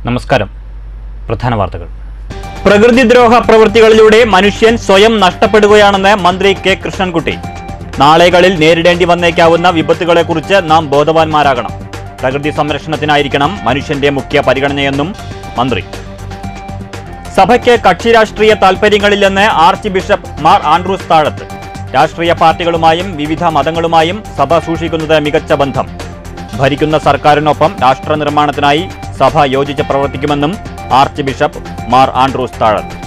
നമസ്കാരം പ്രധാന വാർത്തകൾ പ്രകൃതിദ്രോഹ പ്രവൃത്തികളിലൂടെ മനുഷ്യൻ സ്വയം നഷ്ടപ്പെടുകയാണെന്ന് മന്ത്രി കെ കൃഷ്ണൻകുട്ടി നാളെകളിൽ നേരിടേണ്ടി വന്നേക്കാവുന്ന വിപത്തുകളെക്കുറിച്ച് നാം ബോധവാന്മാരാകണം പ്രകൃതി സംരക്ഷണത്തിനായിരിക്കണം മനുഷ്യന്റെ മുഖ്യ പരിഗണനയെന്നും മന്ത്രി സഭയ്ക്ക് കക്ഷി രാഷ്ട്രീയ താൽപര്യങ്ങളില്ലെന്ന് archbishop Mar Andrews Thazhath രാഷ്ട്രീയ പാർട്ടികളുമായും വിവിധ മതങ്ങളുമായും സഭ സൂക്ഷിക്കുന്നത് മികച്ച ബന്ധം ഭരിക്കുന്ന സർക്കാരിനൊപ്പം രാഷ്ട്ര നിർമ്മാണത്തിനായി സഭ യോജിച്ച് പ്രവർത്തിക്കുമെന്നും ആർച്ച് ബിഷപ്പ് മാർ ആൻഡ്രൂസ് താഴത്ത്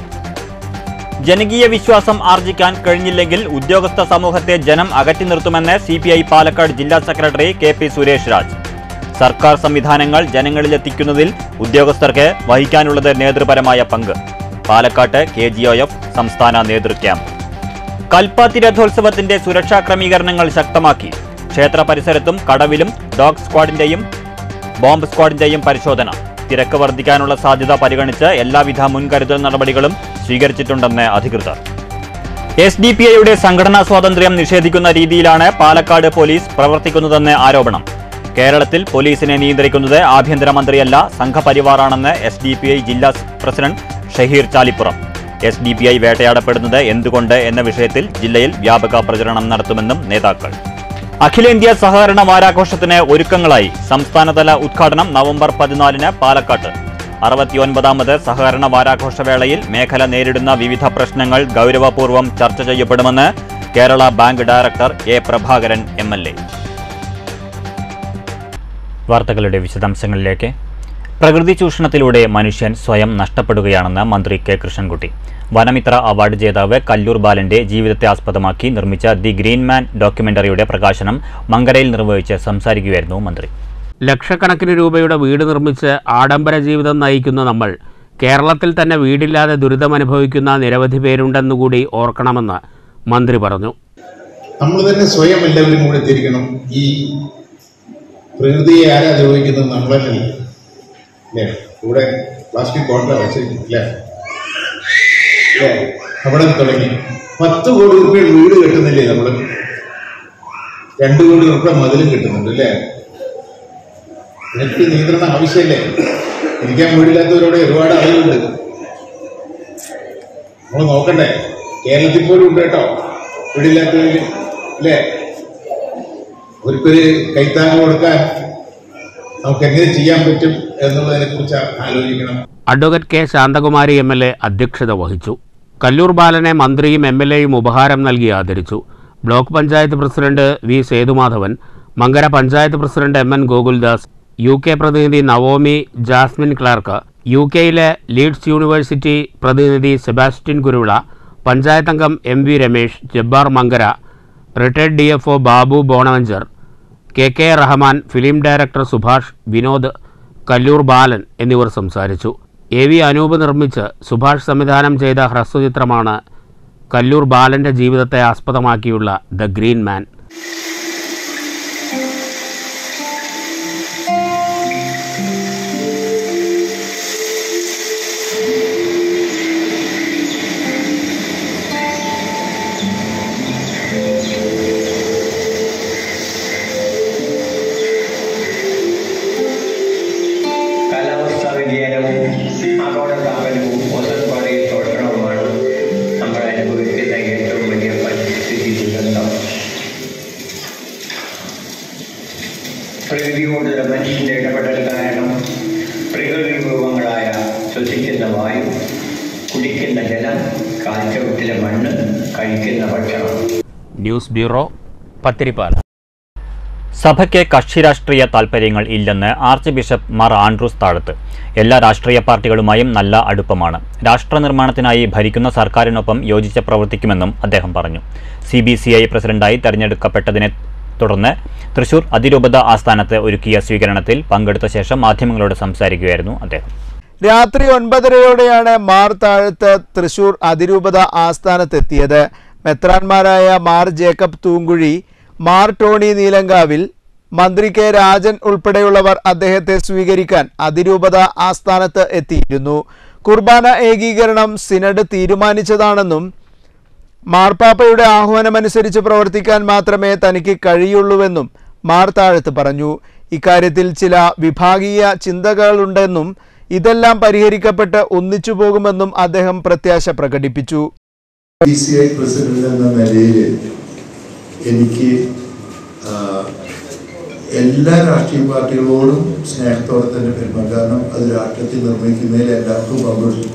ജനകീയ വിശ്വാസം ആർജിക്കാൻ കഴിഞ്ഞില്ലെങ്കിൽ ഉദ്യോഗസ്ഥ സമൂഹത്തെ ജനം അകറ്റി നിർത്തുമെന്ന് സി പി ഐ പാലക്കാട് ജില്ലാ secretary K P Suresh Raj സർക്കാർ സംവിധാനങ്ങൾ ജനങ്ങളിലെത്തിക്കുന്നതിൽ ഉദ്യോഗസ്ഥർക്ക് വഹിക്കാനുള്ളത് നേതൃപരമായ പങ്ക് പാലക്കാട്ട് കെ ജി ഒ എഫ് സംസ്ഥാന നേതൃ ക്യാമ്പ് കൽപ്പാത്തി രഥോത്സവത്തിന്റെ സുരക്ഷാ ക്രമീകരണങ്ങൾ ശക്തമാക്കി ക്ഷേത്ര പരിസരത്തും കടവിലും ഡോഗ് സ്ക്വാഡിന്റെയും ബോംബ് സ്ക്വാഡിന്റെയും പരിശോധന തിരക്ക് വർദ്ധിക്കാനുള്ള സാധ്യത പരിഗണിച്ച് എല്ലാവിധ മുൻകരുതൽ നടപടികളും സ്വീകരിച്ചിട്ടുണ്ടെന്ന് അധികൃതർ എസ് ഡി പി ഐയുടെ സംഘടനാ സ്വാതന്ത്ര്യം നിഷേധിക്കുന്ന രീതിയിലാണ് പാലക്കാട് പോലീസ് പ്രവർത്തിക്കുന്നതെന്ന് ആരോപണം കേരളത്തിൽ പോലീസിനെ നിയന്ത്രിക്കുന്നത് ആഭ്യന്തരമന്ത്രിയല്ല സംഘപരിവാറാണെന്ന് എസ് ഡി പി ഐ ജില്ലാ president Shaheer Chalippuram S D P I വേട്ടയാടപ്പെടുന്നത് എന്തുകൊണ്ട് എന്ന വിഷയത്തിൽ ജില്ലയിൽ വ്യാപക പ്രചരണം നടത്തുമെന്നും നേതാക്കൾ അഖിലേന്ത്യാ സഹകരണ വാരാഘോഷത്തിന് ഒരുക്കങ്ങളായി സംസ്ഥാനതല ഉദ്ഘാടനം നവംബർ പതിനാലിന് പാലക്കാട്ട് അറുപത്തിയൊൻപതാമത് സഹകരണ വാരാഘോഷവേളയിൽ മേഖല നേരിടുന്ന വിവിധ പ്രശ്നങ്ങൾ ഗൗരവപൂർവ്വം ചർച്ച ചെയ്യപ്പെടുമെന്ന് Kerala bank director A Prabhakaran M L A വാർത്തകളുടെ വിശദാംശങ്ങളിലേക്ക് പ്രകൃതി ചൂഷണത്തിലൂടെ മനുഷ്യൻ സ്വയം നഷ്ടപ്പെടുകയാണെന്ന് മന്ത്രി കെ കൃഷ്ണൻകുട്ടി വനമിത്ര അവാർഡ് ജേതാവ് കല്ലൂർ ബാലന്റെ ജീവിതത്തെ ആസ്പദമാക്കി നിർമ്മിച്ച ദി ഗ്രീൻ മാൻ ഡോക്യുമെന്ററിയുടെ പ്രകാശനം മങ്കരയിൽ നിർവഹിച്ച് സംസാരിക്കുകയായിരുന്നു മന്ത്രി ലക്ഷക്കണക്കിന് രൂപയുടെ വീട് നിർമ്മിച്ച് ആഡംബര ജീവിതം നയിക്കുന്ന നമ്മൾ കേരളത്തിൽ തന്നെ വീടില്ലാതെ ദുരിതമനുഭവിക്കുന്ന നിരവധി പേരുണ്ടെന്നുകൂടി ഓർക്കണമെന്ന് മന്ത്രി പറഞ്ഞു നമ്മൾ തന്നെ സ്വയം എല്ലാവരും കൂടെ തിരിക്കണം ഈ പ്രകൃതിയെ ആരാ ദ്രോഹിക്കുന്നത് നമ്മൾ തന്നെയല്ലേ അല്ലേ ഇവിടെ പ്ലാസ്റ്റിക് ബോട്ടിലാണ് വെച്ചിരിക്കുന്നത് അല്ലേ അല്ലേ അവിടെ നിന്ന് തുടങ്ങി പത്ത് കോടി റുപ്യ വീട് കെട്ടുന്നില്ലേ നമ്മൾ രണ്ട് കോടി റുപ്യ മതിലും കിട്ടുന്നുണ്ട് അല്ലേ ഇതിനൊക്കെ നിയന്ത്രണം ആവശ്യമില്ലേ ഇരിക്കാൻ വീടില്ലാത്തവരോട് ഒരുപാട് ആളുകളുണ്ട് നമ്മൾ നോക്കണ്ടേ കേരളത്തിൽ പോലും ഉണ്ട് കേട്ടോ വീടില്ലാത്തവര് അല്ലേ അവർക്കൊരു കൈത്താങ്ങ് കൊടുക്കാൻ നമുക്ക് എങ്ങനെ ചെയ്യാൻ പറ്റും എന്നുള്ളതിനെ കുറിച്ച് ആലോചിക്കണം advocate K Santhakumari M L A അധ്യക്ഷത വഹിച്ചു കല്ലൂർ ബാലനെ മന്ത്രിയും എം എൽ എയും ഉപഹാരം നൽകി ആദരിച്ചു block panchayat president V Sethumadhavan Mankara panchayat president M N Gokuldas U K പ്രതിനിധി നവോമി ജാസ്മിൻ ക്ലാർക്ക് യു കെയിലെ ലീഡ്സ് യൂണിവേഴ്സിറ്റി പ്രതിനിധി സെബാസ്റ്റ്യൻ കുരുവിള പഞ്ചായത്ത് അംഗം M V Ramesh Jabbar Mankara retired D F O Babu Bonaventure K K Rahman film director Subhash Vinod Kallur Balan എന്നിവർ സംസാരിച്ചു എ വി അനൂപ് നിർമ്മിച്ച് സുഭാഷ് സംവിധാനം ചെയ്ത ഹ്രസ്വചിത്രമാണ് കല്ലൂർ ബാലൻ്റെ ജീവിതത്തെ ആസ്പദമാക്കിയുള്ള ദ ഗ്രീൻ മാൻ കാലാവസ്ഥാ വ്യതിയാനവും ആഗോളതാപനവും ഓസോൺപാളിയിൽ പ്രവർത്തനവുമാണ് നമ്മൾ അനുഭവിക്കുന്ന ഏറ്റവും വലിയ പരിസ്ഥിതി ദുരന്തം പ്രകൃതിയോടുള്ള മനുഷ്യന്റെ ഇടപെടൽ കാരണം പ്രകൃതി വിഭവങ്ങളായ ശ്വസിക്കുന്ന വായു കുടിക്കുന്ന ജലം കാൽച്ചവിട്ടിലെ മണ്ണ് കഴിക്കുന്ന ഭക്ഷണം ന്യൂസ് ബ്യൂറോ പത്തിരിപ്പാല സഭയ്ക്ക് കക്ഷി രാഷ്ട്രീയ താൽപര്യങ്ങൾ ഇല്ലെന്ന് ആർച്ച് ബിഷപ്പ് മാർ ആൻഡ്രൂസ് താഴത്ത് എല്ലാ രാഷ്ട്രീയ പാർട്ടികളുമായും നല്ല അടുപ്പമാണ് രാഷ്ട്ര നിർമ്മാണത്തിനായി ഭരിക്കുന്ന സർക്കാരിനൊപ്പം യോജിച്ച് പ്രവർത്തിക്കുമെന്നും അദ്ദേഹം പറഞ്ഞു സി ബി സി ഐ പ്രസിഡന്റായി തെരഞ്ഞെടുക്കപ്പെട്ടതിനെ തുടർന്ന് തൃശൂർ അതിരൂപത ആസ്ഥാനത്ത് ഒരുക്കിയ സ്വീകരണത്തിൽ പങ്കെടുത്ത ശേഷം മാധ്യമങ്ങളോട് സംസാരിക്കുകയായിരുന്നു അദ്ദേഹം രാത്രി ഒൻപതരയോടെയാണ് മാർ താഴത്ത് തൃശൂർ അതിരൂപത ആസ്ഥാനത്തെത്തിയത് മെത്രാന്മാരായ മാർ ജേക്കബ് തൂങ്കുഴി മാർ ടോണി നീലങ്കാവിൽ മന്ത്രി കെ രാജൻ ഉൾപ്പെടെയുള്ളവർ അദ്ദേഹത്തെ സ്വീകരിക്കാൻ അതിരൂപത ആസ്ഥാനത്ത് എത്തിയിരുന്നു കുർബാന ഏകീകരണം സിനഡ് തീരുമാനിച്ചതാണെന്നും മാർപ്പാപ്പയുടെ ആഹ്വാനമനുസരിച്ച് പ്രവർത്തിക്കാൻ മാത്രമേ തനിക്ക് കഴിയുള്ളൂവെന്നും മാർ താഴത്ത് പറഞ്ഞു ഇക്കാര്യത്തിൽ ചില വിഭാഗീയ ചിന്തകളുണ്ടെന്നും ഇതെല്ലാം പരിഹരിക്കപ്പെട്ട് ഒന്നിച്ചു പോകുമെന്നും അദ്ദേഹം പ്രത്യാശ പ്രകടിപ്പിച്ചു പി സി ഐ പ്രസിഡന്റ് എന്ന നിലയിൽ എനിക്ക് ആ, എല്ലാ രാഷ്ട്രീയ പാർട്ടികളോടും സ്നേഹത്തോടെ തന്നെ പെരുമാറും കാരണം അത് രാഷ്ട്രീയത്തിൽ നിർമ്മിക്കുന്നതിൽ എല്ലാവർക്കും പങ്കുണ്ട്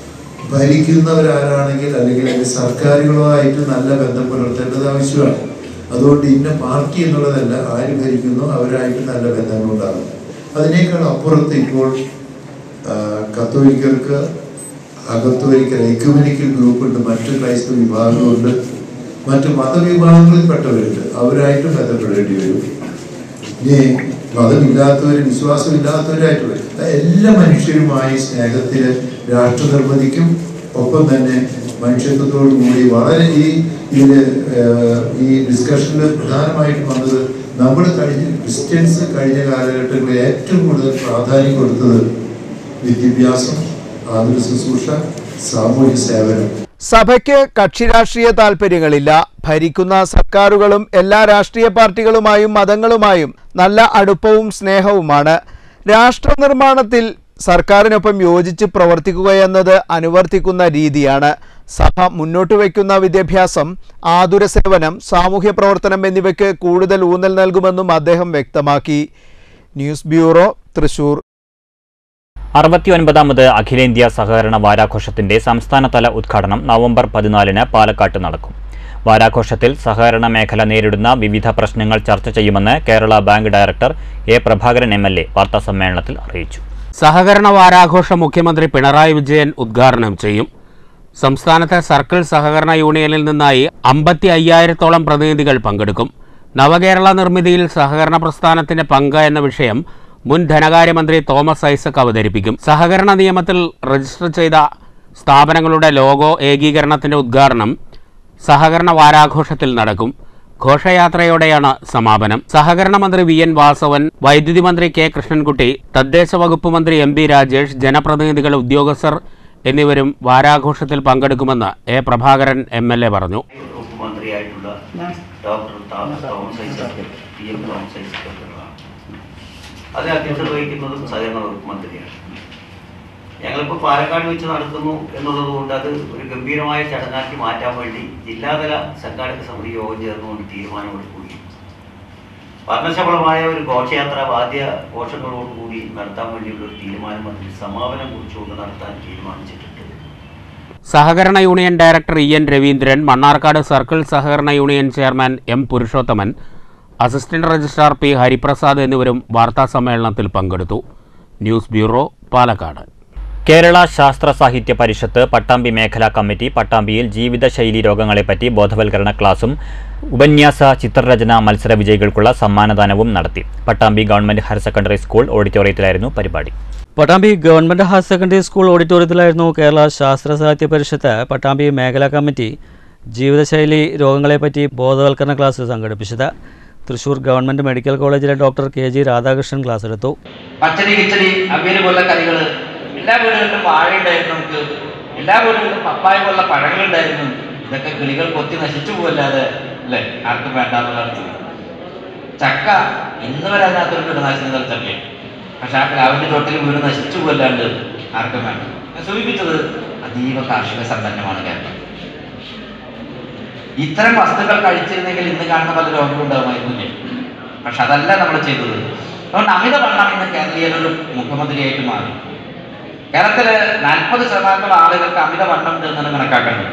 ഭരിക്കുന്നവരാരാണെങ്കിൽ അല്ലെങ്കിൽ അതിന്റെ സർക്കാരുകളുമായിട്ട് നല്ല ബന്ധം പുലർത്തേണ്ടത് ആവശ്യമാണ് അതുകൊണ്ട് ഇന്ന പാർട്ടി എന്നുള്ളതല്ല ആര് ഭരിക്കുന്നു അവരായിട്ട് നല്ല ബന്ധങ്ങളുണ്ടാകും അതിനേക്കാൾ അപ്പുറത്ത് ഇപ്പോൾ ആ, കത്തോലിക്കർക്ക് അകത്തോലിക്കൽ എക്യുമെനിക്കൽ ഗ്രൂപ്പുണ്ട് മറ്റ് ക്രൈസ്തവ വിഭാഗങ്ങളുണ്ട് മറ്റ് മതവിഭാഗങ്ങളിൽപ്പെട്ടവരുണ്ട് അവരായിട്ട് ബന്ധപ്പെടേണ്ടി വരും ഇനി മതമില്ലാത്തവർ വിശ്വാസമില്ലാത്തവരായിട്ട് വരും എല്ലാ മനുഷ്യരുമായി സ്നേഹത്തിൽ രാഷ്ട്ര നിർമ്മിതിക്കും ഒപ്പം തന്നെ മനുഷ്യത്വത്തോടു കൂടി വളരെ ഈ ഇതില് ഏഹ്, ഈ ഡിസ്കഷനിൽ പ്രധാനമായിട്ടും വന്നത് നമ്മൾ കഴിഞ്ഞ ക്രിസ്ത്യൻസ് കഴിഞ്ഞ കാലഘട്ടങ്ങളിൽ ഏറ്റവും കൂടുതൽ പ്രാധാന്യം കൊടുത്തത് വിദ്യാഭ്യാസം ആതുര ശുശ്രൂഷ സാമൂഹ്യ സേവനം സഭയ്ക്ക് കക്ഷി രാഷ്ട്രീയ താൽപ്പര്യങ്ങളില്ല ഭരിക്കുന്ന സർക്കാരുകളും എല്ലാ രാഷ്ട്രീയ പാർട്ടികളുമായും മതങ്ങളുമായും നല്ല അടുപ്പവും സ്നേഹവുമാണ് രാഷ്ട്ര നിർമ്മാണത്തിൽ സർക്കാരിനൊപ്പം യോജിച്ച് പ്രവർത്തിക്കുകയെന്നത് അനുവർത്തിക്കുന്ന രീതിയാണ് സഭ മുന്നോട്ട് വയ്ക്കുന്ന വിദ്യാഭ്യാസം ആതുര സേവനം സാമൂഹ്യ പ്രവർത്തനം എന്നിവയ്ക്ക് കൂടുതൽ ഊന്നൽ നൽകുമെന്നും അദ്ദേഹം വ്യക്തമാക്കി ന്യൂസ് ബ്യൂറോ തൃശൂർ അറുപത്തിയൊൻപതാമത് അഖിലേന്ത്യാ സഹകരണ വാരാഘോഷത്തിന്റെ സംസ്ഥാനതല ഉദ്ഘാടനം നവംബർ പതിനാലിന് പാലക്കാട്ട് നടക്കും വാരാഘോഷത്തിൽ സഹകരണ മേഖല നേരിടുന്ന വിവിധ പ്രശ്നങ്ങൾ ചർച്ച ചെയ്യുമെന്ന് Kerala bank director A Prabhakaran M L A വാർത്താസമ്മേളനത്തിൽ അറിയിച്ചു സഹകരണ വാരാഘോഷം മുഖ്യമന്ത്രി പിണറായി വിജയൻ ഉദ്ഘാടനം ചെയ്യും സംസ്ഥാനത്തെ സർക്കിൾ സഹകരണ യൂണിയനിൽ നിന്നായി അമ്പത്തി അയ്യായിരത്തോളം പ്രതിനിധികൾ പങ്കെടുക്കും നവകേരള നിർമ്മിതിയിൽ സഹകരണ പ്രസ്ഥാനത്തിന്റെ പങ്ക് എന്ന വിഷയം മുൻ ധനകാര്യമന്ത്രി തോമസ് ഐസക് അവതരിപ്പിക്കും സഹകരണ നിയമത്തിൽ രജിസ്റ്റർ ചെയ്ത സ്ഥാപനങ്ങളുടെ ലോഗോ ഏകീകരണത്തിന്റെ ഉദ്ഘാടനം സഹകരണ വാരാഘോഷത്തിൽ നടക്കും ഘോഷയാത്രയോടെയാണ് സമാപനം സഹകരണ മന്ത്രി വി എൻ വാസവൻ വൈദ്യുതി മന്ത്രി കെ കൃഷ്ണൻകുട്ടി തദ്ദേശ വകുപ്പ് മന്ത്രി എം പി രാജേഷ് ജനപ്രതിനിധികൾ ഉദ്യോഗസ്ഥർ എന്നിവരും വാരാഘോഷത്തിൽ പങ്കെടുക്കുമെന്ന് A Prabhakaran M L A പറഞ്ഞു വകുപ്പ് മന്ത്രിയായിട്ടുള്ള doctor Thomas Thomas Isaac P M Thomas Isaac അവരുകളാണ് അതിന് അധ്യക്ഷത വഹിക്കുന്നതും സഹകരണ വകുപ്പ് മന്ത്രിയാണ് ഞങ്ങളിപ്പോൾ പാലക്കാട് വെച്ച് നടത്തുന്നു എന്നുള്ളത് കൊണ്ട് അത് ഒരു ഗംഭീരമായ ചടങ്ങാക്കി മാറ്റാൻ വേണ്ടി ജില്ലാതല സംഘാടക സമിതി യോഗം ചേർന്നുകൊണ്ട് തീരുമാനമെടുക്കുകയും വർണ്ണശബളമായ ഒരു ഘോഷയാത്ര വാദ്യ ഘോഷങ്ങളോടുകൂടി നടത്താൻ വേണ്ടിയുള്ള ഒരു തീരുമാനം അതിൽ സമാപനം കുറിച്ചുകൊണ്ട് നടത്താൻ തീരുമാനിച്ചിട്ടുണ്ട് സഹകരണ union director E N Raveendran Mannarkkad circle സഹകരണ union chairman M Purushothaman assistant registrar P Hariprasad എന്നിവരും വാർത്താസമ്മേളനത്തിൽ പങ്കെടുത്തു ന്യൂസ് ബ്യൂറോ പാലക്കാട് കേരള ശാസ്ത്ര സാഹിത്യ പരിഷത്ത് പട്ടാമ്പി മേഖലാ കമ്മിറ്റി പട്ടാമ്പിയിൽ ജീവിതശൈലി രോഗങ്ങളെപ്പറ്റി ബോധവൽക്കരണ ക്ലാസും ഉപന്യാസ ചിത്രരചന മത്സര വിജയികൾക്കുള്ള സമ്മാനദാനവും നടത്തി Pattambi government higher secondary school ഓഡിറ്റോറിയത്തിലായിരുന്നു പരിപാടി Pattambi government higher secondary school ഓഡിറ്റോറിയത്തിലായിരുന്നു കേരള ശാസ്ത്ര സാഹിത്യ പരിഷത്ത് പട്ടാമ്പി മേഖലാ കമ്മിറ്റി ജീവിതശൈലി രോഗങ്ങളെപ്പറ്റി ബോധവൽക്കരണ ക്ലാസ് സംഘടിപ്പിച്ചത് തൃശൂർ ഗവൺമെൻറ് മെഡിക്കൽ കോളേജിലെ doctor K G Radhakrishnan class എടുത്തു പച്ചടി കിച്ചടി അവിയൽ പോലുള്ള കറികൾ എല്ലാ വീടുകളിലും വാഴ ഉണ്ടായിരുന്നു നമുക്ക് എല്ലാ വീടുകളിലും പപ്പായ പോലുള്ള പഴങ്ങളുണ്ടായിരുന്നു ഇതൊക്കെ കിളികൾ കൊത്തി നശിച്ചു പോകല്ലാതെ അല്ലേ ആർക്കും വേണ്ടാന്നുള്ളതാണ് ചക്ക ഇന്ന് വരെ അതിനകത്തൊരു കീടനാശിനി തളിച്ചല്ലേ പക്ഷെ ആ പ്ലാവിന്റെ ചോട്ടിൽ വീട് നശിച്ചു പോകല്ലാണ്ട് ആർക്കും വേണ്ട ഞാൻ സൂചിപ്പിച്ചത് അതീവ കാർഷിക സമ്പന്നമാണ് കേരളം ഇത്തരം വസ്തുക്കൾ കഴിച്ചിരുന്നെങ്കിൽ ഇന്ന് കാണുന്ന പല രോഗങ്ങളും ഉണ്ടാകുമായിരുന്നില്ലേ പക്ഷെ അതല്ല നമ്മൾ ചെയ്തത് അതുകൊണ്ട് അമിതവണ്ണം ഇന്ന് കേരളീയനൊരു മുഖ്യമന്ത്രിയായിട്ട് മാറി കേരളത്തില് നാൽപ്പത് ശതമാനത്തോളം ആളുകൾക്ക് അമിതവണ്ണം ഉണ്ട് എന്നാണ് കണക്കാക്കുന്നത്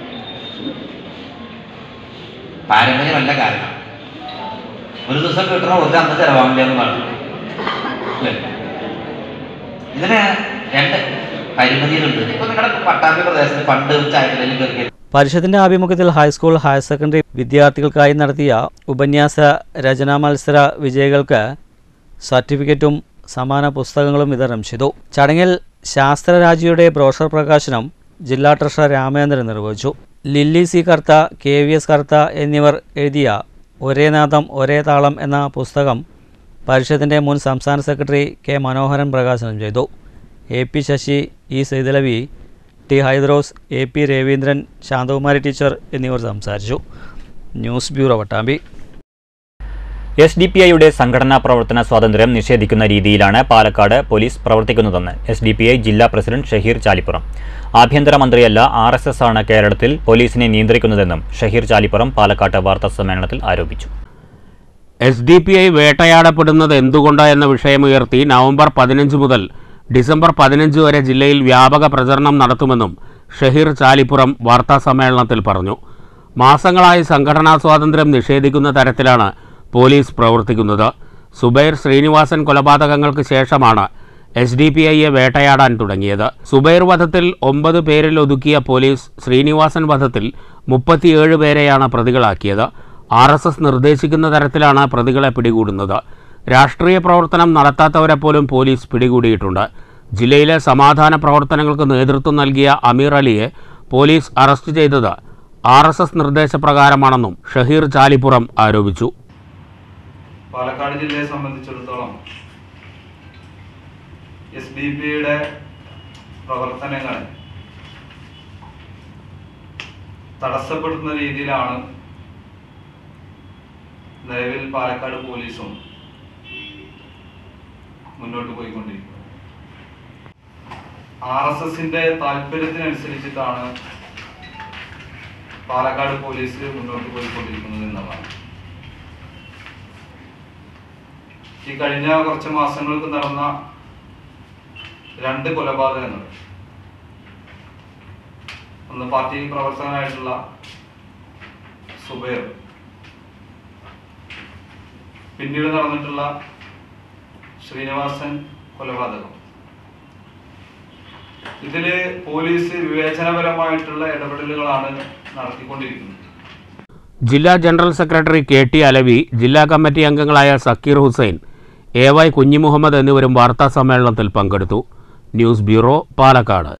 പാരമ്പര്യമല്ല കാരണം ഒരു ദിവസം കിട്ടണ ഒരു അന്ന് ചെലവാകില്ല എന്ന് പറഞ്ഞു അല്ലേ ഇതിന് രണ്ട് പരിമിതികളുണ്ട് ഇപ്പൊ നിങ്ങളുടെ പട്ടാമ്പി പ്രദേശത്ത് പണ്ട് ചായക്കടയിൽ കയറി പരിഷത്തിന്റെ ആഭിമുഖ്യത്തിൽ ഹൈസ്കൂൾ ഹയർ സെക്കൻഡറി വിദ്യാർത്ഥികൾക്കായി നടത്തിയ ഉപന്യാസ രചനാ മത്സര വിജയികൾക്ക് സർട്ടിഫിക്കറ്റും സമാന പുസ്തകങ്ങളും വിതരണം ചെയ്തു ചടങ്ങിൽ ശാസ്ത്രരാജിയുടെ ബ്രോഷർ പ്രകാശനം ജില്ലാ ട്രഷറർ രാമേന്ദ്രൻ നിർവഹിച്ചു Lily C Kartha K V S Kartha എന്നിവർ എഴുതിയ ഒരേ നാദം ഒരേ താളം എന്ന പുസ്തകം പരിഷത്തിൻ്റെ മുൻ സംസ്ഥാന സെക്രട്ടറി കെ മനോഹരൻ പ്രകാശനം ചെയ്തു A P Sasi E Saithalavi T Hydros A P Raveendran Santhakumari teacher എന്നിവർ സംസാരിച്ചു news bureau Pattambi S D P ഐയുടെ സംഘടനാ പ്രവർത്തന സ്വാതന്ത്ര്യം നിഷേധിക്കുന്ന രീതിയിലാണ് പാലക്കാട് പോലീസ് പ്രവർത്തിക്കുന്നതെന്ന് എസ് ഡി പി ഐ ജില്ലാ പ്രസിഡന്റ് ഷഹീർ ചാലിപ്പുറം ആഭ്യന്തരമന്ത്രിയല്ല ആർ എസ് എസ് ആണ് കേരളത്തിൽ പോലീസിനെ നിയന്ത്രിക്കുന്നതെന്നും ഷഹീർ ചാലിപ്പുറം പാലക്കാട്ട് വാർത്താ സമ്മേളനത്തിൽ ആരോപിച്ചു എസ് ഡി പി ഐ വേട്ടയാടപ്പെടുന്നത് എന്തുകൊണ്ട് എന്ന വിഷയമുയർത്തി നവംബർ പതിനഞ്ച് മുതൽ ഡിസംബർ പതിനഞ്ച് വരെ ജില്ലയിൽ വ്യാപക പ്രചരണം നടത്തുമെന്നും ഷഹീർ ചാലിപ്പുറം വാർത്താ സമ്മേളനത്തിൽ പറഞ്ഞു മാസങ്ങളായി സംഘടനാ സ്വാതന്ത്ര്യം നിഷേധിക്കുന്ന തരത്തിലാണ് പോലീസ് പ്രവർത്തിക്കുന്നത് സുബൈർ ശ്രീനിവാസൻ കൊലപാതകങ്ങൾക്ക് ശേഷമാണ് എസ് ഡി പി ഐയെ വേട്ടയാടാൻ തുടങ്ങിയത് സുബൈർ വധത്തിൽ ഒമ്പത് പേരിൽ ഒതുക്കിയ പോലീസ് ശ്രീനിവാസൻ വധത്തിൽ മുപ്പത്തിയേഴ് പേരെയാണ് പ്രതികളാക്കിയത് ആർ എസ് എസ് നിർദ്ദേശിക്കുന്ന തരത്തിലാണ് പ്രതികളെ പിടികൂടുന്നത് രാഷ്ട്രീയ പ്രവർത്തനം നടത്താത്തവരെ പോലും പോലീസ് പിടികൂടിയിട്ടുണ്ട് ജില്ലയിലെ സമാധാന പ്രവർത്തനങ്ങൾക്ക് നേതൃത്വം നൽകിയ അമീർ അലിയെ പോലീസ് അറസ്റ്റ് ചെയ്തത് ആർ എസ് എസ് നിർദ്ദേശപ്രകാരമാണെന്നും ഷഹീർ ചാലിപ്പുറം ആരോപിച്ചു പാലക്കാട് ജില്ലയെ സംബന്ധിച്ചിടത്തോളം എസ് ഡി പിയുടെ പ്രവർത്തനങ്ങൾ തടസ്സപ്പെടുത്തുന്ന രീതിയിലാണ് നിലവിൽ പാലക്കാട് പോലീസും മുന്നോട്ട് പോയിക്കൊണ്ടിരിക്കുന്നത് ആർ എസ് എസിന്റെ താല്പര്യത്തിനനുസരിച്ചിട്ടാണ് പാലക്കാട് പോലീസ് മുന്നോട്ട് പോയിക്കൊണ്ടിരിക്കുന്നത് എന്നതാണ് ഈ കഴിഞ്ഞ കുറച്ച് മാസങ്ങൾക്ക് നടന്ന രണ്ട് കൊലപാതകങ്ങൾ ഒന്ന് പാർട്ടി പ്രവർത്തകനായിട്ടുള്ള സുബൈർ പിന്നീട് നടന്നിട്ടുള്ള ശ്രീനിവാസൻ കൊലപാതകം ഇതില് പോലീസ് വിവേചനപരമായിട്ടുള്ള ഇടപെടലുകളാണ് നടത്തിക്കൊണ്ടിരിക്കുന്നത് ജില്ലാ general secretary K T Alavi ജില്ലാ കമ്മിറ്റി അംഗങ്ങളായ സക്കീർ ഹുസൈൻ എ വൈ കുഞ്ഞിമുഹമ്മദ് എന്നിവരും വാർത്താ സമ്മേളനത്തിൽ പങ്കെടുത്തു ന്യൂസ് ബ്യൂറോ പാലക്കാട്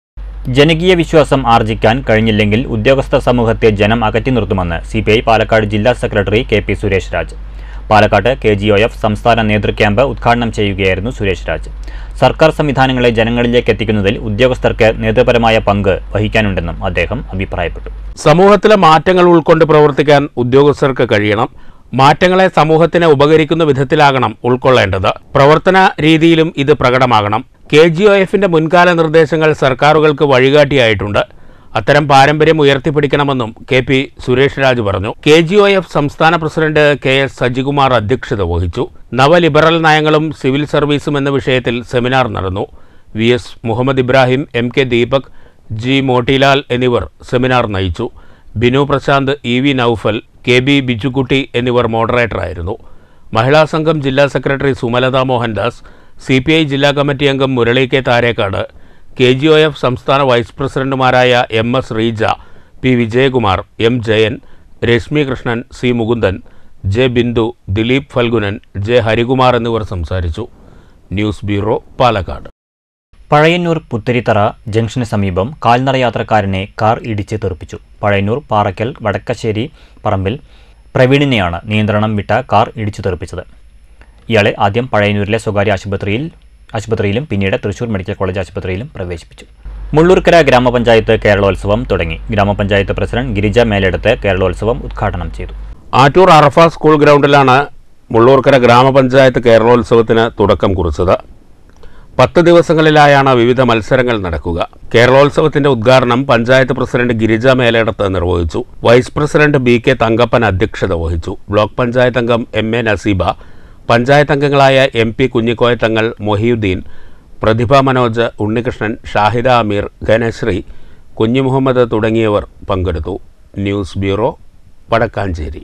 ജനകീയ വിശ്വാസം ആർജിക്കാൻ കഴിഞ്ഞില്ലെങ്കിൽ ഉദ്യോഗസ്ഥ സമൂഹത്തെ ജനം അകറ്റി നിർത്തുമെന്ന് സി പി ഐ പാലക്കാട് ജില്ലാ secretary K P Suresh Raj പാലക്കാട്ട് കെ ജി ഒ എഫ് സംസ്ഥാന നേതൃക്യാമ്പ് ഉദ്ഘാടനം ചെയ്യുകയായിരുന്നു സുരേഷ് രാജ് സർക്കാർ സംവിധാനങ്ങളെ ജനങ്ങളിലേക്ക് എത്തിക്കുന്നതിൽ ഉദ്യോഗസ്ഥർക്ക് നേതൃപരമായ പങ്ക് വഹിക്കാനുണ്ടെന്നും അദ്ദേഹം അഭിപ്രായപ്പെട്ടു സമൂഹത്തിലെ മാറ്റങ്ങൾ ഉൾക്കൊണ്ട് പ്രവർത്തിക്കാൻ ഉദ്യോഗസ്ഥർക്ക് കഴിയണം മാറ്റങ്ങളെ സമൂഹത്തിന് ഉപകരിക്കുന്ന വിധത്തിലാകണം ഉൾക്കൊള്ളേണ്ടത് പ്രവർത്തന രീതിയിലും ഇത് പ്രകടമാകണം കെ ജി ഒ എഫിന്റെ മുൻകാല നിർദ്ദേശങ്ങൾ സർക്കാരുകൾക്ക് വഴികാട്ടിയായിട്ടുണ്ട് അത്തരം പാരമ്പര്യം ഉയർത്തിപ്പിടിക്കണമെന്നും കെ പി സുരേഷ് രാജ് പറഞ്ഞു കെ ജി ഒ എഫ് സംസ്ഥാന പ്രസിഡന്റ് കെ എസ് സജികുമാർ അധ്യക്ഷത വഹിച്ചു നവലിബറൽ നയങ്ങളും സിവിൽ സർവീസും എന്ന വിഷയത്തിൽ സെമിനാർ നടന്നു V S Muhammad Ibrahim M K Deepak G Motilal എന്നിവർ സെമിനാർ നയിച്ചു Binu Prashanth E V Noufal K B Bijukutty എന്നിവർ മോഡറേറ്ററായിരുന്നു മഹിളാ സംഘം ജില്ലാ സെക്രട്ടറി Sumalatha Mohandas C P I ജില്ലാ കമ്മിറ്റി അംഗം Murali K Tharekkad K G O F സംസ്ഥാന വൈസ് പ്രസിഡന്റുമാരായ M S Reeja P Vijayakumar M Jayan Reshmi Krishnan C Mukundan J Bindu Dileep Phalgunan J Harikumar എന്നിവർ സംസാരിച്ചു ന്യൂസ് ബ്യൂറോ പാലക്കാട് പഴയന്നൂർ പുത്തരിത്തറ ജംഗ്ഷന് സമീപം കാൽനട യാത്രക്കാരനെ കാർ ഇടിച്ച് തെറിപ്പിച്ചു പഴയന്നൂർ പാറയ്ക്കൽ വടക്കശ്ശേരി പറമ്പിൽ പ്രവീണിനെയാണ് നിയന്ത്രണം വിട്ട കാർ ഇടിച്ചു തെറിപ്പിച്ചത് ഇയാളെ ആദ്യം പഴയന്നൂരിലെ സ്വകാര്യ ആശുപത്രിയിൽ ആശുപത്രിയിലും പിന്നീട് തൃശൂർ മെഡിക്കൽ കോളേജ് ആശുപത്രിയിലും പ്രവേശിപ്പിച്ചു മുള്ളൂർക്കര ഗ്രാമപഞ്ചായത്ത് കേരളോത്സവം തുടങ്ങി ഗ്രാമപഞ്ചായത്ത് പ്രസിഡന്റ് ഗിരിജ മേലെടുത്ത് കേരളോത്സവം ഉദ്ഘാടനം ചെയ്തു ആറ്റൂർ അറഫ സ്കൂൾ ഗ്രൗണ്ടിലാണ് മുള്ളൂർക്കര ഗ്രാമപഞ്ചായത്ത് കേരളോത്സവത്തിന് തുടക്കം കുറിച്ചത് പത്ത് ദിവസങ്ങളിലായാണ് വിവിധ മത്സരങ്ങൾ നടക്കുക കേരളോത്സവത്തിന്റെ ഉദ്ഘാടനം പഞ്ചായത്ത് പ്രസിഡന്റ് ഗിരിജ മേലേടത്ത് നിർവഹിച്ചു vice president B K Thankappan അധ്യക്ഷത വഹിച്ചു ബ്ലോക്ക് പഞ്ചായത്ത് അംഗം എം എ നസീബ പഞ്ചായത്ത് അംഗങ്ങളായ എം പി കുഞ്ഞിക്കോയത്തങ്ങൾ മൊഹിയുദ്ദീൻ പ്രതിഭ മനോജ് ഉണ്ണികൃഷ്ണൻ ഷാഹിദ അമീർ ഘനശ്രീ കുഞ്ഞു മുഹമ്മദ് തുടങ്ങിയവർ പങ്കെടുത്തു ന്യൂസ് ബ്യൂറോ വടക്കാഞ്ചേരി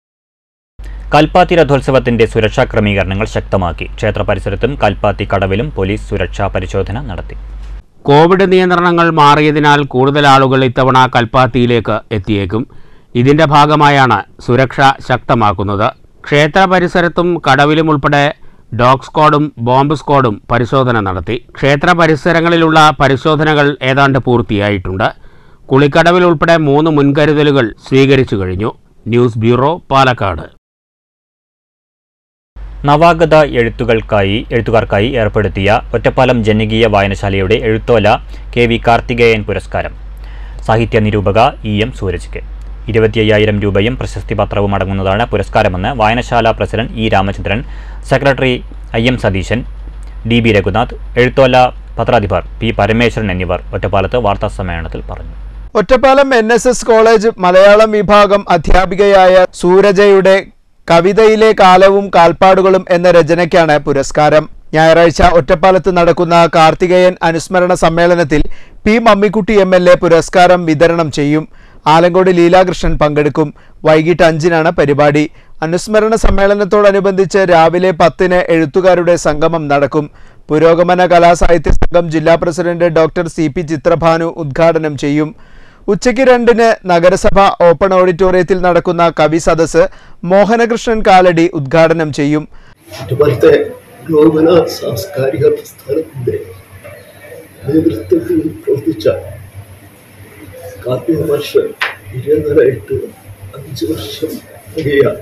കൽപ്പാത്തി രഥോത്സവത്തിന്റെ സുരക്ഷാ ക്രമീകരണങ്ങൾ ശക്തമാക്കി ക്ഷേത്ര പരിസരത്തും കൽപ്പാത്തി കടവിലും പോലീസ് സുരക്ഷാ പരിശോധന നടത്തി കോവിഡ് നിയന്ത്രണങ്ങൾ മാറിയതിനാൽ കൂടുതൽ ആളുകൾ ഇത്തവണ കൽപ്പാത്തിയിലേക്ക് എത്തിയേക്കും ഇതിന്റെ ഭാഗമായാണ് സുരക്ഷ ശക്തമാക്കുന്നത് ക്ഷേത്ര പരിസരത്തും കടവിലും ഉൾപ്പെടെ ഡോഗ് സ്ക്വാഡും ബോംബ് സ്ക്വാഡും പരിശോധന നടത്തി ക്ഷേത്ര പരിസരങ്ങളിലുള്ള പരിശോധനകൾ ഏതാണ്ട് പൂർത്തിയായിട്ടുണ്ട് കുളിക്കടവിൽ ഉൾപ്പെടെ മൂന്ന് മുൻകരുതലുകൾ സ്വീകരിച്ചു കഴിഞ്ഞു ന്യൂസ് ബ്യൂറോ പാലക്കാട് നവാഗത എഴുത്തുകൾക്കായി എഴുത്തുകാർക്കായി ഏർപ്പെടുത്തിയ ഒറ്റപ്പാലം ജനകീയ വായനശാലയുടെ എഴുത്തോല കെ വി കാർത്തികേയൻ പുരസ്കാരം സാഹിത്യ നിരൂപക ഇ എം സൂരജ്ക്ക് ഇരുപത്തി അയ്യായിരം രൂപയും പ്രശസ്തി പത്രവും അടങ്ങുന്നതാണ് പുരസ്കാരമെന്ന് വായനശാല president E Ramachandran secretary I M Satheesan D B Raghunath Ezhuthola പത്രാധിപർ പി പരമേശ്വരൻ എന്നിവർ ഒറ്റപ്പാലത്ത് വാർത്താസമ്മേളനത്തിൽ പറഞ്ഞു Ottapalam N S S college Malayalam വിഭാഗം അധ്യാപികയായ സൂരജയുടെ കവിതയിലെ കാലവും കാൽപ്പാടുകളും എന്ന രചനയ്ക്കാണ് പുരസ്കാരം ഞായറാഴ്ച ഒറ്റപ്പാലത്ത് നടക്കുന്ന കാർത്തികേയൻ അനുസ്മരണ സമ്മേളനത്തിൽ P Mammikutty M L A പുരസ്കാരം വിതരണം ചെയ്യും ആലങ്കോട് ലീലാകൃഷ്ണൻ പങ്കെടുക്കും വൈകിട്ട് അഞ്ചിനാണ് പരിപാടി അനുസ്മരണ സമ്മേളനത്തോടനുബന്ധിച്ച് രാവിലെ പത്തിന് എഴുത്തുകാരുടെ സംഗമം നടക്കും പുരോഗമന കലാസാഹിത്യ സംഘം ജില്ലാ president doctor C P Chithrabhanu ഉദ്ഘാടനം ചെയ്യും ഉച്ചയ്ക്ക് രണ്ടിന് നഗരസഭ ഓപ്പൺ ഓഡിറ്റോറിയത്തിൽ നടക്കുന്ന കവി സദസ്സ് മോഹനകൃഷ്ണൻ കാലടി ഉദ്ഘാടനം ചെയ്യും ഒറ്റപ്പാലത്തെ ഗ്ലോബല സാംസ്കാരിക പ്രസ്ഥാനത്തിന്റെ നേതൃത്വത്തിൽ പ്രവർത്തിച്ച കാർത്തിക വർഷം ഇരുപതായിട്ട് അഞ്ച് വർഷം തികയാണ്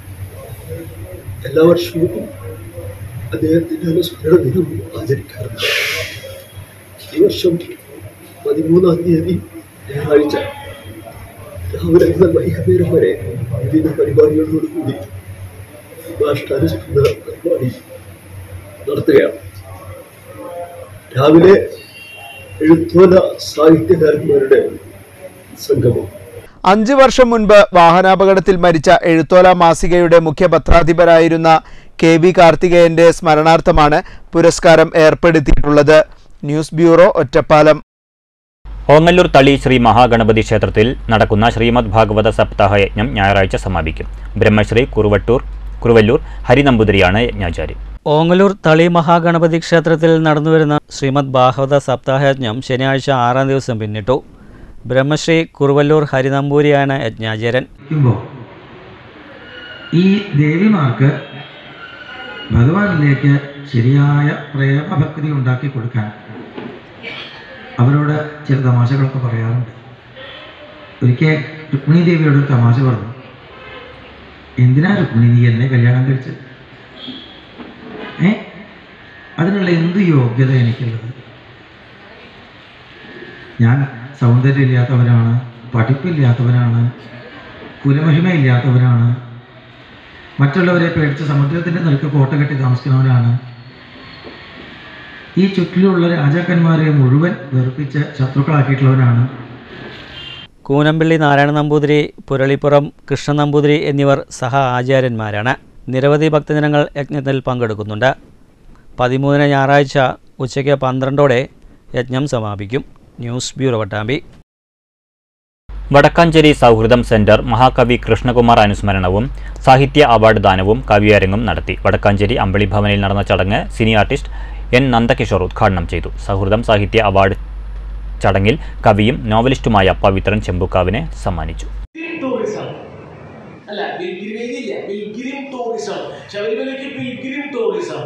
എല്ലാ വർഷവും അദ്ദേഹത്തിന്റെ അനുസ്മരണ ദിനം ആചരിക്കാറുണ്ട് ഈ വർഷം പതിമൂന്നാം തീയതി ഞായറാഴ്ച രാവിലെ മുതൽ വൈകുന്നേരം വരെ വിവിധ പരിപാടികളോടുകൂടി ഭാഷാനുസ്മരണ പരിപാടി നടത്തുകയാണ് രാവിലെ എഴുത്തോല സാഹിത്യകാരന്മാരുടെ സംഗമം അഞ്ചു വർഷം മുൻപ് വാഹനാപകടത്തിൽ മരിച്ച എഴുത്തോല മാസികയുടെ മുഖ്യ പത്രാധിപരായിരുന്ന കെ വി കാർത്തികേയന്റെ സ്മരണാർത്ഥമാണ് പുരസ്കാരം ഏർപ്പെടുത്തിയിട്ടുള്ളത് ന്യൂസ് ബ്യൂറോ ഒറ്റപ്പാലം ഓങ്ങല്ലൂർ തളി ശ്രീ മഹാഗണപതി ക്ഷേത്രത്തിൽ നടക്കുന്ന ശ്രീമദ് ഭാഗവത സപ്താഹ യജ്ഞം ഞായറാഴ്ച സമാപിക്കും ബ്രഹ്മശ്രീ കുറുവട്ടൂർ കുറുവല്ലൂർ ഹരിനമ്പൂതിരിയാണ് യജ്ഞാചാരി ഓങ്ങലൂർ തളി മഹാഗണപതി ക്ഷേത്രത്തിൽ നടന്നുവരുന്ന ശ്രീമദ് ഭാഗവത സപ്താഹയജ്ഞം ശനിയാഴ്ച ആറാം ദിവസം പിന്നിട്ടു ബ്രഹ്മശ്രീ കുറുവല്ലൂർ ഹരിനമ്പൂരിയാണ് യജ്ഞാചാര്യൻ ഇരിക്കുമ്പോൾ ഈ ദേവിമാർക്ക് ഭഗവാനിലേക്ക് ശരിയായ പ്രേമഭക്തി ഉണ്ടാക്കി കൊടുക്കാൻ അവരോട് ചില തമാശകളൊക്കെ പറയാറുണ്ട് ഒരിക്കൽ രുക്മിണി ദേവിയോട് ഒരു തമാശ പറഞ്ഞു എന്തിനാ രുക്മിണി നീ എന്നെ കല്യാണം കഴിച്ചത് ഏ അതിനുള്ള എന്ത് യോഗ്യത എനിക്കുള്ളത് ഞാൻ സൗന്ദര്യമില്ലാത്തവനാണ് പഠിപ്പില്ലാത്തവനാണ് കുലമഹിമയില്ലാത്തവനാണ് മറ്റുള്ളവരെ പേടിച്ച് സമുദ്രത്തിൻ്റെ നടുക്ക് കോട്ട കെട്ടി താമസിക്കുന്നവനാണ് ഈ ചുറ്റിലുള്ള രാജാക്കന്മാരെ മുഴുവൻ വെറുപ്പിച്ച് ശത്രുക്കളാക്കിയിട്ടുള്ളവനാണ് കൂനമ്പിള്ളി നാരായണ നമ്പൂതിരി പുരളിപ്പുറം കൃഷ്ണൻ നമ്പൂതിരി എന്നിവർ സഹ ആചാര്യന്മാരാണ് നിരവധി ഭക്തജനങ്ങൾ യജ്ഞത്തിൽ പങ്കെടുക്കുന്നുണ്ട് പതിമൂന്നിന് ഞായറാഴ്ച ഉച്ചയ്ക്ക് പന്ത്രണ്ടോടെ യജ്ഞം സമാപിക്കും ന്യൂസ് ബ്യൂറോ വട്ടാമ്പി വടക്കാഞ്ചേരി സൗഹൃദം സെന്റർ മഹാകവി കൃഷ്ണകുമാർ അനുസ്മരണവും സാഹിത്യ അവാർഡ് ദാനവും കവിയരങ്ങും നടത്തി വടക്കാഞ്ചേരി അമ്പളി ഭവനിൽ നടന്ന ചടങ്ങ് സിനി ആർട്ടിസ്റ്റ് എൻ നന്ദകിഷോർ ഉദ്ഘാടനം ചെയ്തു സൗഹൃദം സാഹിത്യ അവാർഡ് ചടങ്ങിൽ കവിയും നോവലിസ്റ്റുമായ പവിത്രൻ ചെമ്പുക്കാവിനെ സമ്മാനിച്ചു ടൂറിസം അല്ല പിൽഗ്രിമേജ് ഇല്ല പിൽഗ്രിം ടൂറിസം ശബരിമലയ്ക്ക് പിൽഗ്രിം ടൂറിസം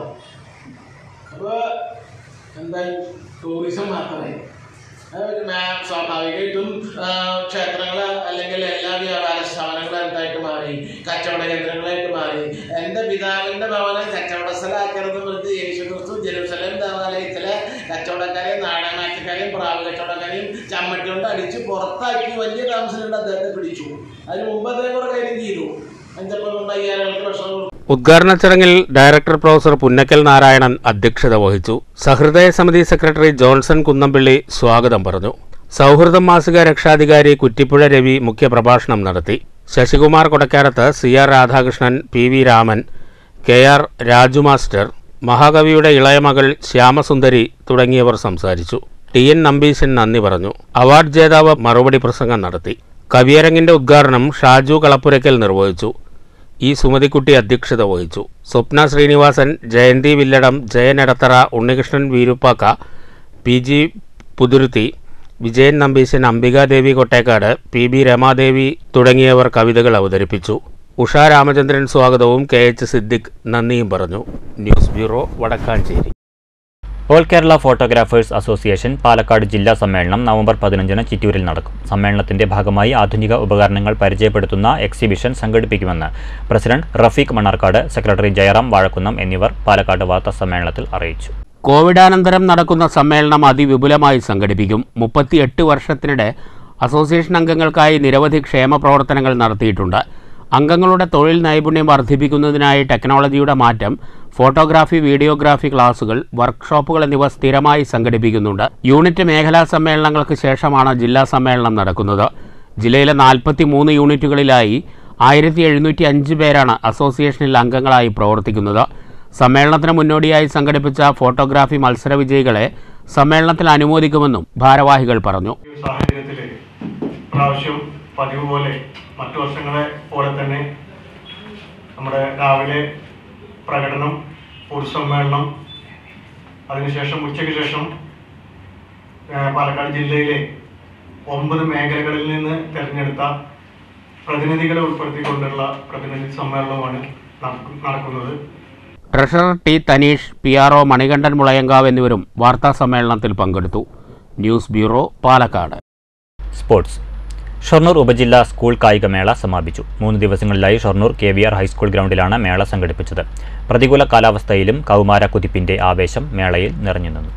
അപ്പോൾ എന്തായി ടൂറിസം മാത്രമേ അത് മാ- സ്വാഭാവികമായിട്ടും ക്ഷേത്രങ്ങൾ അല്ലെങ്കിൽ എല്ലാ വ്യാപാര സ്ഥാപനങ്ങളും എന്തായിട്ട് മാറി കച്ചവട കേന്ദ്രങ്ങളായിട്ട് മാറി എൻ്റെ പിതാവിൻ്റെ ഭവനം കച്ചവട സ്ഥലമാക്കരുതെന്ന് പറഞ്ഞ് യേശു ക്രിസ്തു ജെറുസലേം ദേവാലയത്തിലെ കച്ചവടക്കാരെയും നാടകമാറ്റക്കാരെയും പ്രാവ് കച്ചവടക്കാരെയും ചമ്മട്ടി കൊണ്ട് അടിച്ച് പുറത്താക്കി വലിയ താമസമുണ്ട് അദ്ദേഹത്തെ പിടിച്ചു അതിന് മുമ്പ് അദ്ദേഹം കൂടെ കാര്യം ചെയ്തു അഞ്ചപ്പം കൊണ്ട് അയ്യായിരം ഭക്ഷണം കൊടുത്തു ഉദ്ഘാടന ചടങ്ങിൽ ഡയറക്ടർ പ്രൊഫസർ പുന്നക്കൽ നാരായണൻ അധ്യക്ഷത വഹിച്ചു സഹൃദയ സമിതി സെക്രട്ടറി ജോൺസൺ കുന്നംപിള്ളി സ്വാഗതം പറഞ്ഞു സൗഹൃദം മാസിക രക്ഷാധികാരി കുറ്റിപ്പുഴ രവി മുഖ്യപ്രഭാഷണം നടത്തി Sasikumar Kodakkarath C R Radhakrishnan P V Raman K R Raju master മഹാകവിയുടെ ഇളയ മകൾ ശ്യാമസുന്ദരി തുടങ്ങിയവർ സംസാരിച്ചു ടി എൻ നമ്പീശൻ നന്ദി പറഞ്ഞു അവാർഡ് ജേതാവ് മറുപടി പ്രസംഗം നടത്തി കവിയരങ്ങിന്റെ ഉദ്ഘാടനം ഷാജു കളപ്പുരയ്ക്കൽ നിർവഹിച്ചു ഇ സുമതിക്കുട്ടി അധ്യക്ഷത വഹിച്ചു Swapna Sreenivasan Jayanthi Villadam Jayan Edathara Unnikrishnan Veeruppakka P G Puthuruthy Vijayan Nambeesan Ambikadevi Kottekkad P B Ramadevi തുടങ്ങിയവർ കവിതകൾ അവതരിപ്പിച്ചു ഉഷ രാമചന്ദ്രൻ സ്വാഗതവും കെ എച്ച് സിദ്ദിഖ് നന്ദിയും പറഞ്ഞു news bureau Vadakkanchery all Kerala photographers association Palakkad ജില്ലാ സമ്മേളനം നവംബർ പതിനഞ്ചിന് ചിറ്റൂരിൽ നടക്കും സമ്മേളനത്തിന്റെ ഭാഗമായി ആധുനിക ഉപകരണങ്ങൾ പരിചയപ്പെടുത്തുന്ന എക്സിബിഷൻ സംഘടിപ്പിക്കുമെന്ന് പ്രസിഡന്റ് റഫീഖ് മണ്ണാർക്കാട് സെക്രട്ടറി ജയറാം വാഴക്കുന്നം എന്നിവർ പാലക്കാട് വാർത്താ സമ്മേളനത്തിൽ അറിയിച്ചു കോവിഡാനന്തരം നടക്കുന്ന സമ്മേളനം അതിവിപുലമായി സംഘടിപ്പിക്കും മുപ്പത്തിയെട്ട് വർഷത്തിനിടെ അസോസിയേഷൻ അംഗങ്ങൾക്കായി നിരവധി ക്ഷേമ പ്രവർത്തനങ്ങൾ നടത്തിയിട്ടുണ്ട് അംഗങ്ങളുടെ തൊഴിൽ നൈപുണ്യം വർദ്ധിപ്പിക്കുന്നതിനായി ടെക്നോളജിയുടെ മാറ്റം ഫോട്ടോഗ്രാഫി വീഡിയോഗ്രാഫി ക്ലാസുകൾ വർക്ക്ഷോപ്പുകൾ എന്നിവ സ്ഥിരമായി സംഘടിപ്പിക്കുന്നുണ്ട് യൂണിറ്റ് മേഖലാ സമ്മേളനങ്ങൾക്ക് ശേഷമാണ് ജില്ലാ സമ്മേളനം നടക്കുന്നത് ജില്ലയിലെ നാൽപ്പത്തി മൂന്ന് യൂണിറ്റുകളിലായി ആയിരത്തി എഴുന്നൂറ്റി അഞ്ച് പേരാണ് അസോസിയേഷനിൽ അംഗങ്ങളായി പ്രവർത്തിക്കുന്നത് സമ്മേളനത്തിന് മുന്നോടിയായി സംഘടിപ്പിച്ച ഫോട്ടോഗ്രാഫി മത്സര വിജയികളെ സമ്മേളനത്തിൽ അനുമോദിക്കുമെന്നും ഭാരവാഹികൾ പറഞ്ഞു ഈ സാഹചര്യത്തിൽ പ്രാവശ്യം പതിവ് പോലെ മറ്റു വർഷങ്ങളെ പോലെ തന്നെ നമ്മുടെ രാവിലെ പ്രകടനം പൊതുസമ്മേളനം അതിനുശേഷം ഉച്ചയ്ക്ക് ശേഷം ആ, പാലക്കാട് ജില്ലയിലെ ഒമ്പത് മേഖലകളിൽ നിന്ന് തിരഞ്ഞെടുത്ത പ്രതിനിധികളെ ഉൾപ്പെടുത്തിക്കൊണ്ടുള്ള പ്രതിനിധി സമ്മേളനമാണ് നടക്കു- നടക്കുന്നത് treasurer T Thaneesh P R O Manikandan Mulayankavu എന്നിവരും വാർത്താ സമ്മേളനത്തിൽ പങ്കെടുത്തു news bureau Palakkad sports Shoranur ഉപജില്ലാ സ്കൂൾ കായികമേള സമാപിച്ചു മൂന്ന് ദിവസങ്ങളിലായി Shoranur K V R high school ഗ്രൗണ്ടിലാണ് മേള സംഘടിപ്പിച്ചത് പ്രതികൂല കാലാവസ്ഥയിലും കൗമാര കുതിപ്പിന്റെ ആവേശം മേളയിൽ നിറഞ്ഞു നിന്നു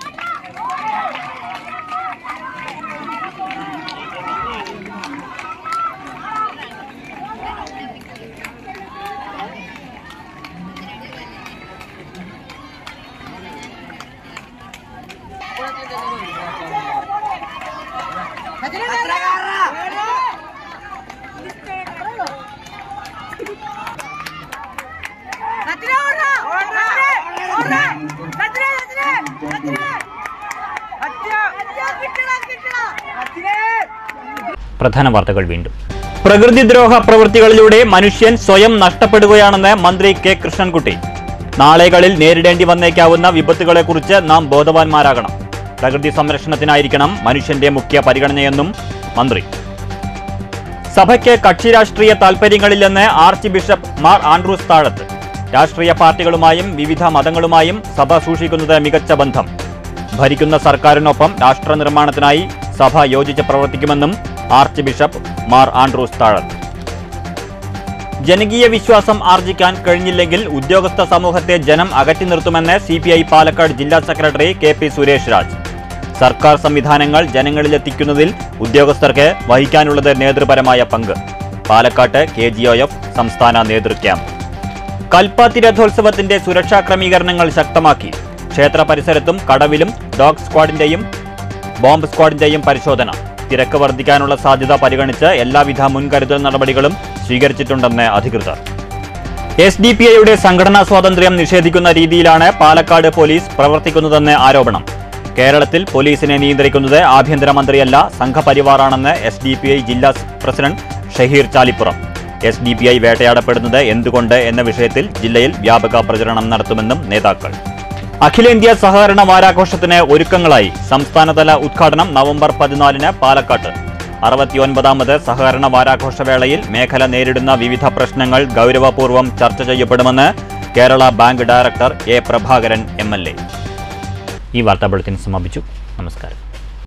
പ്രധാന വാർത്തകൾ വീണ്ടും പ്രകൃതിദ്രോഹ പ്രവൃത്തികളിലൂടെ മനുഷ്യൻ സ്വയം നഷ്ടപ്പെടുകയാണെന്ന് മന്ത്രി കെ കൃഷ്ണൻകുട്ടി നാളെകളിൽ നേരിടേണ്ടി വന്നേക്കാവുന്ന വിപത്തുകളെക്കുറിച്ച് നാം ബോധവാന്മാരാകണം പ്രകൃതി സംരക്ഷണത്തിനായിരിക്കണം മനുഷ്യന്റെ മുഖ്യ പരിഗണനയെന്നും മന്ത്രി സഭയ്ക്ക് കക്ഷി രാഷ്ട്രീയ താൽപര്യങ്ങളില്ലെന്ന് archbishop Mar Andrews Thazhath രാഷ്ട്രീയ പാർട്ടികളുമായും വിവിധ മതങ്ങളുമായും സഭ സൂക്ഷിക്കുന്നത് മികച്ച ബന്ധം ഭരിക്കുന്ന സർക്കാരിനൊപ്പം രാഷ്ട്ര നിർമ്മാണത്തിനായി സഭ യോജിച്ച് പ്രവർത്തിക്കുമെന്നും ആർച്ച് ബിഷപ്പ് മാർ ആൻഡ്രൂസ് താഴത്ത് ജനകീയ വിശ്വാസം ആർജിക്കാൻ കഴിഞ്ഞില്ലെങ്കിൽ ഉദ്യോഗസ്ഥ സമൂഹത്തെ ജനം അകറ്റി നിർത്തുമെന്ന് സി പി ഐ പാലക്കാട് ജില്ലാ secretary K P Suresh Raj സർക്കാർ സംവിധാനങ്ങൾ ജനങ്ങളിലെത്തിക്കുന്നതിൽ ഉദ്യോഗസ്ഥർക്ക് വഹിക്കാനുള്ളത് നേതൃപരമായ പങ്ക് പാലക്കാട്ട് കെ ജി ഒ എഫ് സംസ്ഥാന നേതൃ ക്യാമ്പ് കൽപ്പാത്തി രഥോത്സവത്തിന്റെ സുരക്ഷാ ക്രമീകരണങ്ങൾ ശക്തമാക്കി ക്ഷേത്ര പരിസരത്തും കടവിലും ഡോഗ് സ്ക്വാഡിന്റെയും ബോംബ് സ്ക്വാഡിന്റെയും പരിശോധന തിരക്ക് വർദ്ധിക്കാനുള്ള സാധ്യത പരിഗണിച്ച് എല്ലാവിധ മുൻകരുതൽ നടപടികളും സ്വീകരിച്ചിട്ടുണ്ടെന്ന് അധികൃതർ എസ് ഡി പി ഐയുടെ സംഘടനാ സ്വാതന്ത്ര്യം നിഷേധിക്കുന്ന രീതിയിലാണ് പാലക്കാട് പോലീസ് പ്രവർത്തിക്കുന്നതെന്ന് ആരോപണം കേരളത്തിൽ പോലീസിനെ നിയന്ത്രിക്കുന്നത് ആഭ്യന്തരമന്ത്രിയല്ല സംഘപരിവാറാണെന്ന് എസ് ഡി പി ഐ ജില്ലാ president Shaheer Chalippuram S D P I വേട്ടയാടപ്പെടുന്നത് എന്തുകൊണ്ട് എന്ന വിഷയത്തിൽ ജില്ലയിൽ വ്യാപക പ്രചരണം നടത്തുമെന്നും നേതാക്കൾ അഖിലേന്ത്യാ സഹകരണ വാരാഘോഷത്തിന് ഒരുക്കങ്ങളായി സംസ്ഥാനതല ഉദ്ഘാടനം നവംബർ പതിനാലിന് പാലക്കാട്ട് അറുപത്തിയൊൻപതാമത് സഹകരണ വാരാഘോഷവേളയിൽ മേഖല നേരിടുന്ന വിവിധ പ്രശ്നങ്ങൾ ഗൗരവപൂർവ്വം ചർച്ച ചെയ്യപ്പെടുമെന്ന് Kerala bank director A Prabhakaran M L A ഈ വാർത്താ ബുള്ളറ്റിൻ സമാപിച്ചു നമസ്കാരം